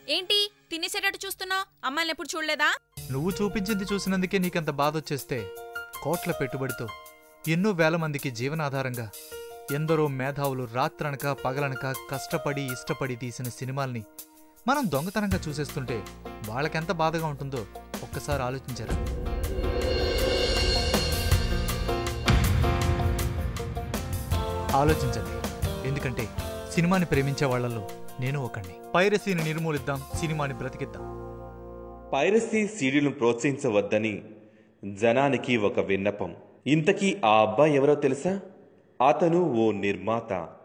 ఏంటి తినేసేటట్టు చూస్తున్నావు అమ్మాయిని ఎప్పుడు చూడలేదా నువ్వు చూపించింది చూసినందుకే నీకంత బాధ వచ్చేస్తే కోట్ల పెట్టుబడితో ఎన్నో వేల మందికి జీవనాధారంగా ఎందరో మేధావులు రాత్రనక పగలనక కష్టపడి ఇష్టపడి తీసిన సినిమాల్ని మనం దొంగతనంగా చూసేస్తుంటే వాళ్ళకెంత బాధగా ఉంటుందో ఒక్కసారి ఆలోచించారా ఆలోచించండి ఎందుకంటే సినిమాని ప్రేమించే వాళ్ళల్లో నేను ఒకణ్ణి పైరసీని నిర్మూలిద్దాం సినిమాని బ్రతికిద్దాం పైరసీ సీడీలను ప్రోత్సహించవద్దని జనానికి ఒక విన్నపం ఇంతకీ ఆ అబ్బాయి ఎవరో తెలుసా అతను ఓ నిర్మాత